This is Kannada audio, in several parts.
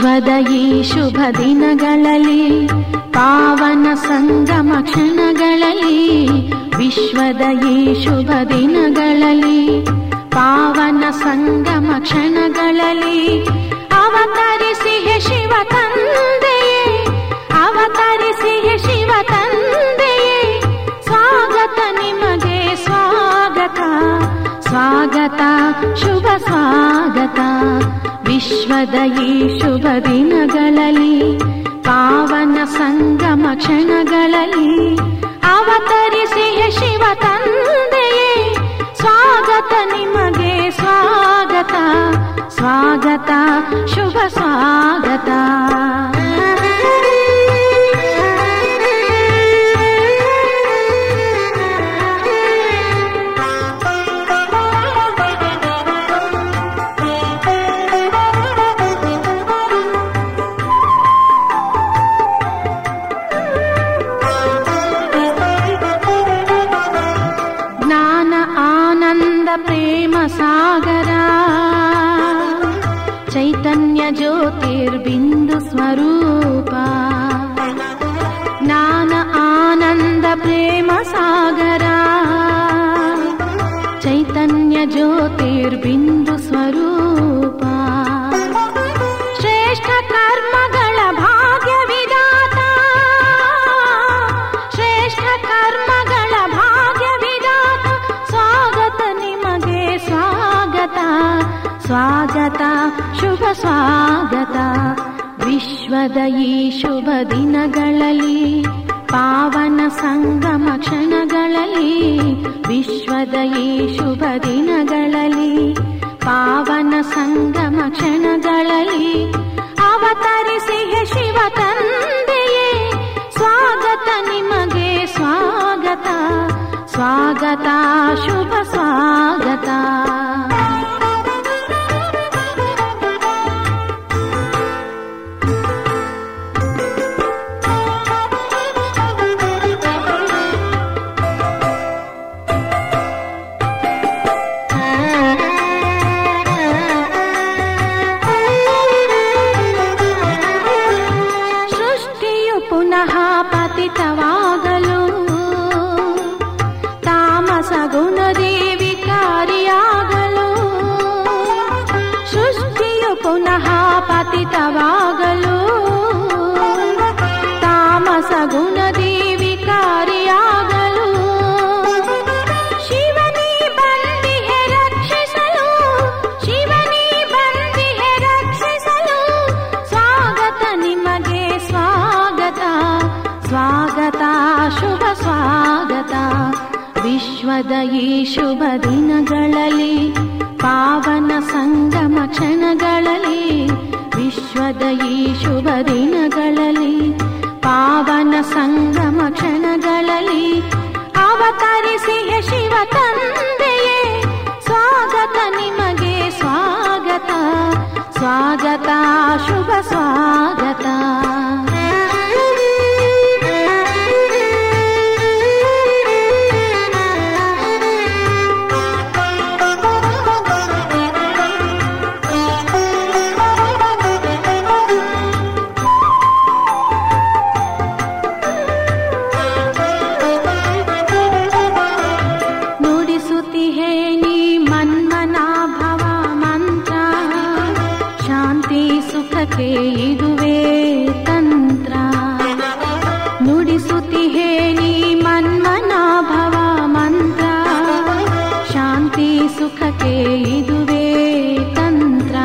ವಿಶ್ವದ ಈ ಶುಭ ದಿನಗಳಲ್ಲಿ ಪಾವನ ಸಂಗಮ ಕ್ಷಣಗಳಲ್ಲಿ ವಿಶ್ವದ ಈ ಶುಭ ದಿನಗಳಲ್ಲಿ ಪಾವನ ಸಂಗಮ ಕ್ಷಣಗಳಲ್ಲಿ ಅವತರಿಸಿ ಹೇ ಶಿವ ತಂದೆಯೇ ಅವತರಿಸಿ ಹೇ ಶಿವ ತಂದೆಯೇ ಸ್ವಾಗತ ನಿಮಗೆ ಸ್ವಾಗತ ಸ್ವಾಗತ ಶುಭ ಸ್ವಾಗತ ವಿಶ್ವದ ಈ ಶುಭ ದಿನಗಳಲ್ಲಿ ಪಾವನ ಸಂಗಮ ಕ್ಷಣಗಳಲ್ಲಿ ಅವತರಿಸಿ ಹೇ ಶಿವ ತಂದೆಯೇ ಸ್ವಾಗತ ನಿಮಗೆ ಸ್ವಾಗತ ಸ್ವಾಗತ ಶುಭ ಸ್ವಾಗತ ಜ್ಞಾನ ಆನಂದ ಪ್ರೇಮ ಸಾಗರ ಚೈತನ್ಯ ಜ್ಯೋತಿರ್ಬಿಂದು ಸ್ವರೂಪ ಜ್ಞಾನ ಆನಂದ ಪ್ರೇಮ ಸಾಗರ ಚೈತನ್ಯ ಜ್ಯೋತಿರ್ಬಿಂದು ಸ್ವರೂಪ ಶ್ರೇಷ್ಠ ಕರ್ಮಗಳ ಭಾಗ್ಯ ವಿಧಾತ ಶ್ರೇಷ್ಠ ಕರ್ಮಗಳ ಭಾಗ್ಯ ವಿಧಾತ ಸ್ವಾಗತ ನಿಮಗೆ ಸ್ವಾಗತ ಸ್ವಾಗತ ಶುಭ ಸ್ವಾಗತ ವಿಶ್ವದ ಈ ಶುಭ ದಿನಗಳಲ್ಲಿ ಪಾವನ ಸಂಗಮ ಕ್ಷಣಗಳಲ್ಲಿ ವಿಶ್ವದ ಈ ಶುಭ ದಿನಗಳಲ್ಲಿ ಪಾವನ ಸಂಗಮ ಕ್ಷಣಗಳಲ್ಲಿ ಅವತರಿಸಿ ಹೇ ಶಿವ ತಂದೆಯೇ ಸ್ವಾಗತ ನಿಮಗೆ ಸ್ವಾಗತ ಸ್ವಾಗತ ಶುಭ ಸ್ವಾಗತ ಸೃಷ್ಟಿಯು ಪುನಃ ಪತಿತವಾಗಲು ತಾಮಸ ಗುಣದೇ ವಿಕಾರಿಯಾಗಲು ಸೃಷ್ಟಿಯು ಪುನಃ ಪತಿತವಾಗಲು ತಾಮಸ ಗುಣದೇ ವಿಕಾರಿಯಾಗಲು ಶಿವನೇ ಬಂದಿಹೆ ರಕ್ಷಿಸಲು ಶಿವನೇ ಬಂದಿಹೆ ರಕ್ಷಿಸಲು ಸ್ವಾಗತ ನಿಮಗೆ ಸ್ವಾಗತ ಸ್ವಾಗತ ಶುಭ ಸ್ವಾಗತ ವಿಶ್ವದ ಈ ಶುಭ ದಿನಗಳಲ್ಲಿ ಪಾವನ ಸಂಗಮ ಕ್ಷಣಗಳಲ್ಲಿ ವಿಶ್ವದ ಈ ಶುಭ ದಿನಗಳಲ್ಲಿ ಪಾವನ ಸಂಗಮ ಕ್ಷಣಗಳಲ್ಲಿ ಅವತರಿಸಿ ಹೇ ಶಿವ ತಂದೆಯೇ ಸ್ವಾಗತ ನಿಮಗೆ ಸ್ವಾಗತ ಸ್ವಾಗತ ಶುಭ ಸ್ವಾಗತ ನುಡಿಸುತ್ತಿಹೇ ನೀ ಮನ್ಮನಾಭವ ಮಂತ್ರ ಶಾಂತಿ ಸುಖಕ್ಕೆ ಇದುವೇ ತಂತ್ರ ನುಡಿಸುತ್ತಿಹೇ ನೀ ಮನ್ಮನಾಭವ ಮಂತ್ರ ಶಾಂತಿ ಸುಖಕ್ಕೆ ಇದುವೇ ತಂತ್ರ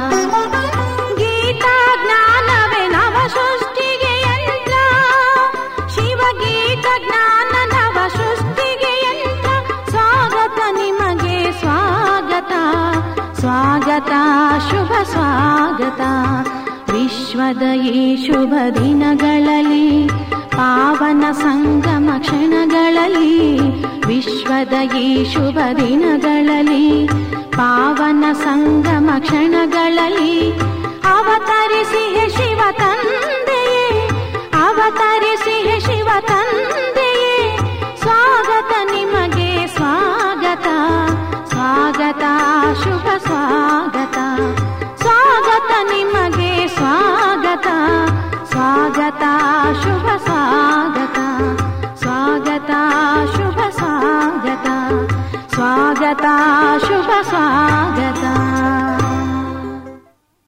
ಗೀತಾ ಜ್ಞಾನವೇ ನವ ಸೃಷ್ಟಿಗೆ ಯಂತ್ರ ಶಿವಗೀತ ಜ್ಞಾನ ನವ ಸೃಷ್ಟಿಗೆ ಯಂತ್ರ ಸ್ವಾಗತ ನಿಮಗೆ ಸ್ವಾಗತ ಸ್ವಾಗತ ಶುಭ ಸ್ವಾಗತ ವಿಶ್ವದ ಈ ಶುಭ ದಿನಗಳಲ್ಲಿ ಪಾವನ ಸಂಗಮ ಕ್ಷಣಗಳಲ್ಲಿ ವಿಶ್ವದ ಈ ಶುಭ ದಿನಗಳಲ್ಲಿ ಪಾವನ ಸಂಗಮ ಕ್ಷಣಗಳಲ್ಲಿ ಅವತರಿಸಿ ಹೇ ಶಿವ ತಂದೆಯೇ ಅವತರಿಸಿ ಹೇ ಶಿವ ತಂದೆಯೇ ಸ್ವಾಗತ ನಿಮಗೆ ಸ್ವಾಗತ ಸ್ವಾಗತ ಶುಭ ಸ್ವಾಗತ ಸ್ವಾಗತ ನಿಮಗೆ ಸ್ವಾಗತ ಸ್ವಾಗತ ಶುಭ ಸ್ವಾಗತ